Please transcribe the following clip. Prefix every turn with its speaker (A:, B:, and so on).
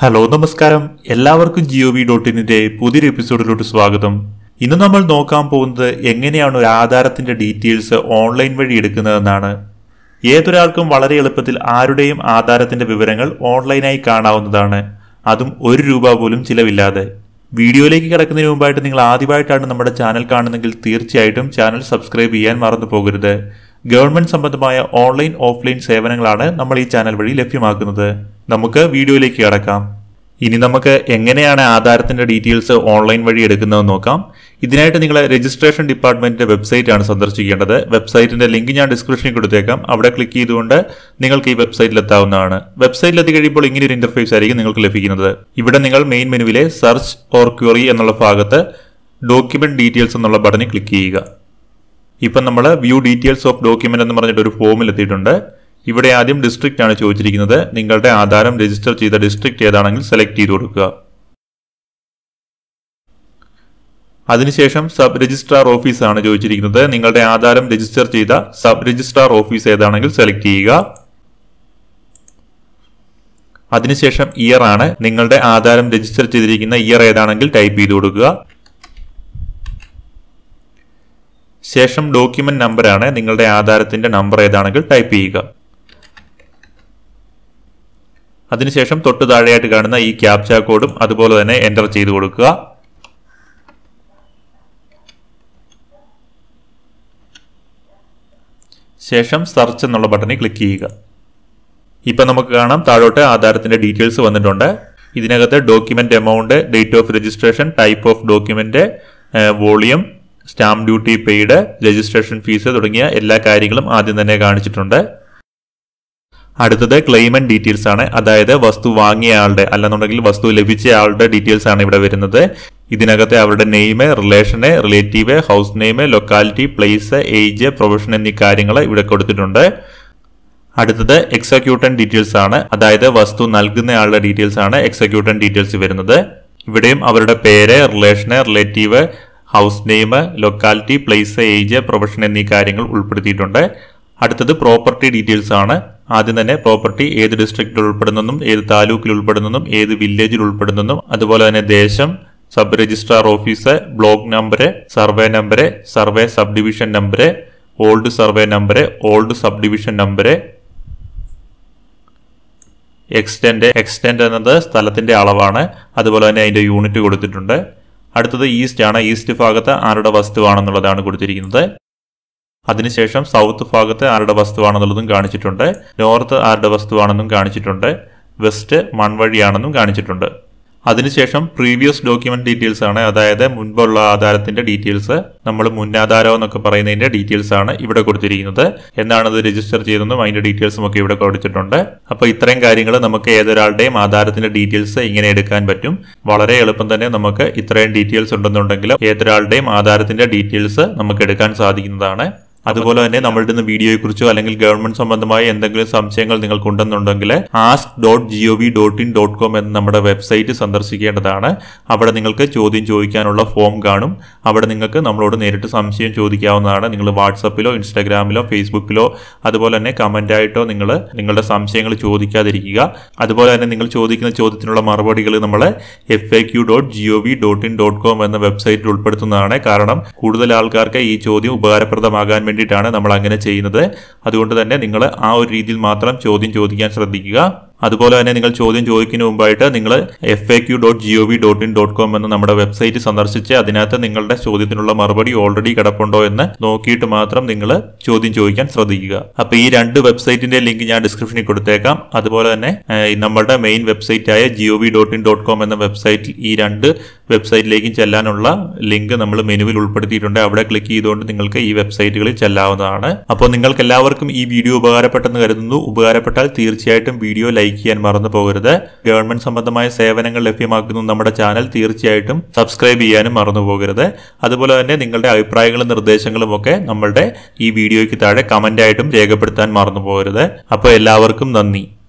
A: hello നമസ്കാരം എല്ലാവർക്കും ജിഒ V dot ഇന്നിന്റെ പുതിയൊരു എപ്പിസോഡിലോട്ട് സ്വാഗതം ഇന്ന് നമ്മൾ നോക്കാൻ പോകുന്നത് എങ്ങനെയാണ് ഒരു ആധാരത്തിന്റെ ഡീറ്റെയിൽസ് ഓൺലൈൻ വഴി എടുക്കുന്നതെന്നാണ് ഏതൊരാൾക്കും വളരെ എളുപ്പത്തിൽ ആരുടെയും ആധാരത്തിന്റെ വിവരങ്ങൾ ഓൺലൈനായി കാണാവുന്നതാണ് അതും ഒരു രൂപ പോലും ചിലവില്ലാതെ വീഡിയോയിലേക്ക് കിടക്കുന്നതിന് മുമ്പായിട്ട് നിങ്ങൾ ആദ്യമായിട്ടാണ് നമ്മുടെ ചാനൽ കാണുന്നതെങ്കിൽ തീർച്ചയായിട്ടും ചാനൽ സബ്സ്ക്രൈബ് ചെയ്യാൻ മറന്നു പോകരുത് ഗവൺമെന്റ് സംബന്ധമായ ഓൺലൈൻ ഓഫ്ലൈൻ സേവനങ്ങളാണ് നമ്മൾ ഈ ചാനൽ വഴി ലഭ്യമാക്കുന്നത് നമുക്ക് വീഡിയോയിലേക്ക് കിടക്കാം ഇനി നമുക്ക് എങ്ങനെയാണ് ആധാരത്തിന്റെ ഡീറ്റെയിൽസ് ഓൺലൈൻ വഴി എടുക്കുന്നതെന്ന് നോക്കാം ഇതിനായിട്ട് നിങ്ങൾ രജിസ്ട്രേഷൻ ഡിപ്പാർട്ട്മെന്റിന്റെ വെബ്സൈറ്റ് ആണ് സന്ദർശിക്കേണ്ടത് വെബ്സൈറ്റിന്റെ ലിങ്ക് ഞാൻ ഡിസ്ക്രിപ്ഷനിൽ കൊടുത്തേക്കാം അവിടെ ക്ലിക്ക് ചെയ്തുകൊണ്ട് നിങ്ങൾക്ക് ഈ വെബ്സൈറ്റിൽ എത്താവുന്നതാണ് വെബ്സൈറ്റിൽ എത്തി കഴിയുമ്പോൾ ഇങ്ങനെ ഒരു ഇന്റർഫേസ് ആയിരിക്കും നിങ്ങൾക്ക് ലഭിക്കുന്നത് ഇവിടെ നിങ്ങൾ മെയിൻ മെനുവിലെ സെർച്ച് ഓർ ക്വറി എന്നുള്ള ഭാഗത്ത് ഡോക്യുമെന്റ് ഡീറ്റെയിൽസ് എന്നുള്ള ബട്ടണിൽ ക്ലിക്ക് ചെയ്യുക ഇപ്പം നമ്മൾ വ്യൂ ഡീറ്റെയിൽസ് ഓഫ് ഡോക്യുമെന്റ് എന്ന് പറഞ്ഞിട്ട് ഒരു ഫോമിൽ എത്തിയിട്ടുണ്ട് ഇവിടെ ആദ്യം ഡിസ്ട്രിക്റ്റ് ആണ് ചോദിച്ചിരിക്കുന്നത് നിങ്ങളുടെ ആധാരം രജിസ്റ്റർ ചെയ്ത ഡിസ്ട്രിക്റ്റ് ഏതാണെങ്കിൽ സെലക്ട് ചെയ്ത് കൊടുക്കുക അതിനുശേഷം സബ് രജിസ്ട്രാർ ഓഫീസ് ആണ് ചോദിച്ചിരിക്കുന്നത് നിങ്ങളുടെ ആധാരം രജിസ്റ്റർ ചെയ്ത സബ് രജിസ്ട്രാർ ഓഫീസ് ഏതാണെങ്കിൽ സെലക്ട് ചെയ്യുക അതിനുശേഷം ഇയർ ആണ് നിങ്ങളുടെ ആധാരം രജിസ്റ്റർ ചെയ്തിരിക്കുന്ന ഇയർ ഏതാണെങ്കിൽ ടൈപ്പ് ചെയ്ത് കൊടുക്കുക ശേഷം ഡോക്യുമെന്റ് നമ്പറാണ് നിങ്ങളുടെ ആധാരത്തിന്റെ നമ്പർ ഏതാണെങ്കിൽ ടൈപ്പ് ചെയ്യുക അതിനുശേഷം തൊട്ട് താഴെയായിട്ട് കാണുന്ന ഈ ക്യാപ്ച കോഡും അതുപോലെ തന്നെ എൻ്റർ ചെയ്ത് കൊടുക്കുക ശേഷം സെർച്ച് എന്നുള്ള ബട്ടണിൽ ക്ലിക്ക് ചെയ്യുക ഇപ്പം നമുക്ക് കാണാം താഴോട്ട് ആധാരത്തിന്റെ ഡീറ്റെയിൽസ് വന്നിട്ടുണ്ട് ഇതിനകത്ത് document amount date of registration type of document volume stamp duty paid registration fees തുടങ്ങിയ എല്ലാ കാര്യങ്ങളും ആദ്യം തന്നെ കാണിച്ചിട്ടുണ്ട് അടുത്തത് ക്ലെയിമന്റ് ഡീറ്റെയിൽസ് ആണ് അതായത് വസ്തു വാങ്ങിയ ആളുടെ അല്ലെന്നുണ്ടെങ്കിൽ വസ്തു ലഭിച്ച ആളുടെ ഡീറ്റെയിൽസ് ആണ് ഇവിടെ വരുന്നത് ഇതിനകത്തെ അവരുടെ name relation relative house name locality place age profession എന്നീ കാര്യങ്ങൾ ഇവിടെ കൊടുത്തിട്ടുണ്ട് അടുത്തത് എക്സിക്യൂട്ടൻ ഡീറ്റെയിൽസ് ആണ് അതായത് വസ്തു നൽകുന്ന ആളുടെ ഡീറ്റെയിൽസ് ആണ് എക്സിക്യൂട്ടൻ ഡീറ്റെയിൽസ് വരുന്നത് ഇവിടെയും അവരുടെ പേര് relation relative house name locality place age profession എന്നീ കാര്യങ്ങൾ ഉൾപ്പെടുത്തിയിട്ടുണ്ട് അടുത്തത് പ്രോപ്പർട്ടി ഡീറ്റെയിൽസ് ആണ് ആദ്യം തന്നെ പ്രോപ്പർട്ടി ഏത് ഡിസ്ട്രിക്റ്റിൽ ഉൾപ്പെടുന്നെന്നും ഏത് താലൂക്കിൽ ഉൾപ്പെടുന്നെന്നും ഏത് വില്ലേജിൽ ഉൾപ്പെടുന്നെന്നും അതുപോലെ തന്നെ ദേശം sub registrar office block number survey number survey sub division number old survey number old sub division number extend extend എന്നത് സ്ഥലത്തിന്റെ അളവാണ് അതുപോലെ തന്നെ അതിന്റെ യൂണിറ്റ് കൊടുത്തിട്ടുണ്ട് അടുത്തത് ഈസ്റ്റ് ആണ് ഈസ്റ്റ് ഭാഗത്ത് ആരുടെ വസ്തുവാണെന്നുള്ളതാണ് കൊടുത്തിരിക്കുന്നത് അതിനുശേഷം സൗത്ത് ഭാഗത്ത് ആരുടെ വസ്തുവാണെന്നുള്ളതും കാണിച്ചിട്ടുണ്ട് നോർത്ത് ആരുടെ വസ്തുവാണെന്നും കാണിച്ചിട്ടുണ്ട് വെസ്റ്റ് മൺവഴിയാണെന്നും കാണിച്ചിട്ടുണ്ട് അതിനുശേഷം പ്രീവിയസ് ഡോക്യുമെന്റ് ഡീറ്റെയിൽസ് ആണ് അതായത് മുൻപുള്ള ആധാരത്തിന്റെ ഡീറ്റെയിൽസ് നമ്മൾ മുന്നാധാരം എന്നൊക്കെ പറയുന്നതിന്റെ ഡീറ്റെയിൽസ് ആണ് ഇവിടെ കൊടുത്തിരിക്കുന്നത് എന്നാണ് ഇത് രജിസ്റ്റർ ചെയ്തതെന്നും അതിന്റെ ഡീറ്റെയിൽസും ഒക്കെ ഇവിടെ കൊടുത്തിട്ടുണ്ട് അപ്പോൾ ഇത്രയും കാര്യങ്ങൾ നമുക്ക് ഏതൊരാളുടെയും ആധാരത്തിന്റെ ഡീറ്റെയിൽസ് ഇങ്ങനെ എടുക്കാൻ പറ്റും വളരെ എളുപ്പം തന്നെ നമുക്ക് ഇത്രയും ഡീറ്റെയിൽസ് ഉണ്ടെന്നുണ്ടെങ്കിൽ ഏതൊരാളുടെയും ആധാരത്തിന്റെ ഡീറ്റെയിൽസ് നമുക്ക് എടുക്കാൻ സാധിക്കുന്നതാണ് അതുപോലെ തന്നെ നമ്മളുടെ ഇന്ന് വീഡിയോയെ കുറിച്ചോ അല്ലെങ്കിൽ ഗവൺമെന്റ് സംബന്ധമായ എന്തെങ്കിലും സംശയങ്ങൾ നിങ്ങൾക്കുണ്ടെന്നുണ്ടെങ്കിൽ ask dot G O V dot in dot com എന്ന നമ്മുടെ വെബ്സൈറ്റ് സന്ദർശിക്കേണ്ടതാണ് അവിടെ നിങ്ങൾക്ക് ചോദ്യം ചോദിക്കാനുള്ള ഫോം കാണും അവിടെ നിങ്ങൾക്ക് നമ്മളോട് നേരിട്ട് സംശയം ചോദിക്കാവുന്നതാണ് നിങ്ങൾ വാട്സപ്പിലോ ഇൻസ്റ്റാഗ്രാമിലോ ഫേസ്ബുക്കിലോ അതുപോലെ തന്നെ കമന്റ് ആയിട്ടോ നിങ്ങൾ നിങ്ങളുടെ സംശയങ്ങൾ ചോദിക്കാതിരിക്കുക അതുപോലെ തന്നെ നിങ്ങൾ ചോദിക്കുന്ന ചോദ്യത്തിനുള്ള മറുപടികൾ നമ്മൾ F A Q dot G O V dot in dot com എന്ന വെബ്സൈറ്റിൽ ഉൾപ്പെടുത്തുന്നതാണ് കാരണം കൂടുതൽ ആൾക്കാർക്ക് ഈ ചോദ്യം ഉപകാരപ്രദമാകാൻ വേണ്ടിയിട്ടാണ് നമ്മൾ അങ്ങനെ ചെയ്യുന്നത് അതുകൊണ്ട് തന്നെ നിങ്ങൾ ആ ഒരു രീതിയിൽ മാത്രം ചോദ്യം ചോദിക്കാൻ ശ്രദ്ധിക്കുക അതുപോലെ തന്നെ നിങ്ങൾ ചോദ്യം ചോദിക്കുന്നതിന് മുമ്പായിട്ട് നിങ്ങൾ F A Q dot G O V dot in dot com എന്ന നമ്മുടെ വെബ്സൈറ്റ് സന്ദർശിച്ച് അതിനകത്ത് നിങ്ങളുടെ ചോദ്യത്തിനുള്ള മറുപടി ഓൾറെഡി കിടപ്പുണ്ടോ എന്ന് നോക്കിയിട്ട് മാത്രം നിങ്ങൾ ചോദ്യം ചോദിക്കാൻ ശ്രദ്ധിക്കുക അപ്പൊ ഈ രണ്ട് വെബ്സൈറ്റിന്റെ ലിങ്ക് ഞാൻ ഡിസ്ക്രിപ്ഷനിൽ കൊടുത്തേക്കാം അതുപോലെ തന്നെ ഏഹ്, നമ്മുടെ മെയിൻ വെബ്സൈറ്റ് ആയ G O V dot in dot com എന്ന വെബ്സൈറ്റിൽ ഈ രണ്ട് വെബ്സൈറ്റിലേക്കും ചെല്ലാനുള്ള ലിങ്ക് നമ്മൾ മെനുവിൽ ഉൾപ്പെടുത്തിയിട്ടുണ്ട് അവിടെ ക്ലിക്ക് ചെയ്തുകൊണ്ട് നിങ്ങൾക്ക് ഈ വെബ്സൈറ്റുകളിൽ ചെല്ലാവുന്നതാണ് അപ്പോൾ നിങ്ങൾക്ക് എല്ലാവർക്കും ഈ വീഡിയോ ഉപകാരപ്പെട്ടെന്ന് കരുതുന്നു ഉപകാരപ്പെട്ടാൽ തീർച്ചയായിട്ടും വീഡിയോ ലൈക്ക് ചെയ്യാൻ മറന്നു പോകരുത് ഗവൺമെന്റ് സംബന്ധമായ സേവനങ്ങൾ ലഭ്യമാക്കുന്ന നമ്മുടെ ചാനൽ തീർച്ചയായിട്ടും സബ്സ്ക്രൈബ് ചെയ്യാനും മറന്നു പോകരുത് അതുപോലെ തന്നെ നിങ്ങളുടെ അഭിപ്രായങ്ങളും നിർദ്ദേശങ്ങളും ഒക്കെ നമ്മളുടെ ഈ വീഡിയോയ്ക്ക് താഴെ കമന്റ് ആയിട്ടും രേഖപ്പെടുത്താൻ മറന്നു പോകരുത് അപ്പോൾ എല്ലാവർക്കും നന്ദി